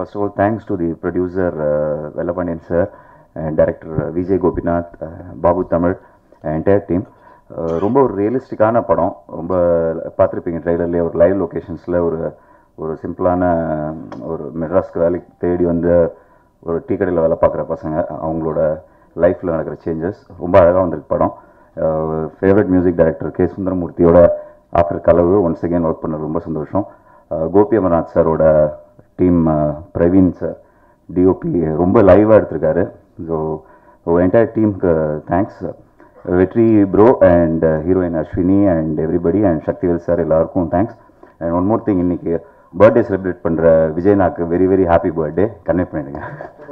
first of all, thanks to the producer uh, Vellapandian sir and director uh, Vijay Gopinath, uh, Babu Tamil, and entire team. Uh, ரொம்ப ஒரு ரியலிஸ்டிக்கான படம் ரொம்ப பார்த்துருப்பீங்க ட்ரெய்லர்லேயே ஒரு live லொக்கேஷன்ஸில் ஒரு ஒரு சிம்பிளான ஒரு மெட்ராஸ்க்கு வேலைக்கு தேடி வந்து ஒரு டீ கடையில் வேலை பார்க்குற பசங்க அவங்களோட லைஃப்பில் நடக்கிற சேஞ்சஸ் ரொம்ப அழகாக வந்திருக்கு படம் ஃபேவரட் மியூசிக் டைரக்டர் கே சுந்தரமூர்த்தியோட ஆஃப்டர் கலவு ஒன்ஸ் அகேன் ஒர்க் பண்ணது ரொம்ப சந்தோஷம் அஹ் கோபி அமர்நாத் சாரோட டீம் பிரவீன் சார் டிஓபி ரொம்ப லைவாக எடுத்திருக்காரு ஸோ என்டையர் டீமுக்கு thanks Vetri bro and heroine Ashwini and everybody and Sakthivel sir எல்லாருக்கும் thanks and one more thing இன்னைக்கு பர்த்டே செலிப்ரேட் பண்ணுற விஜய்னாக்கு very very happy birthday convey பண்ணிடுங்க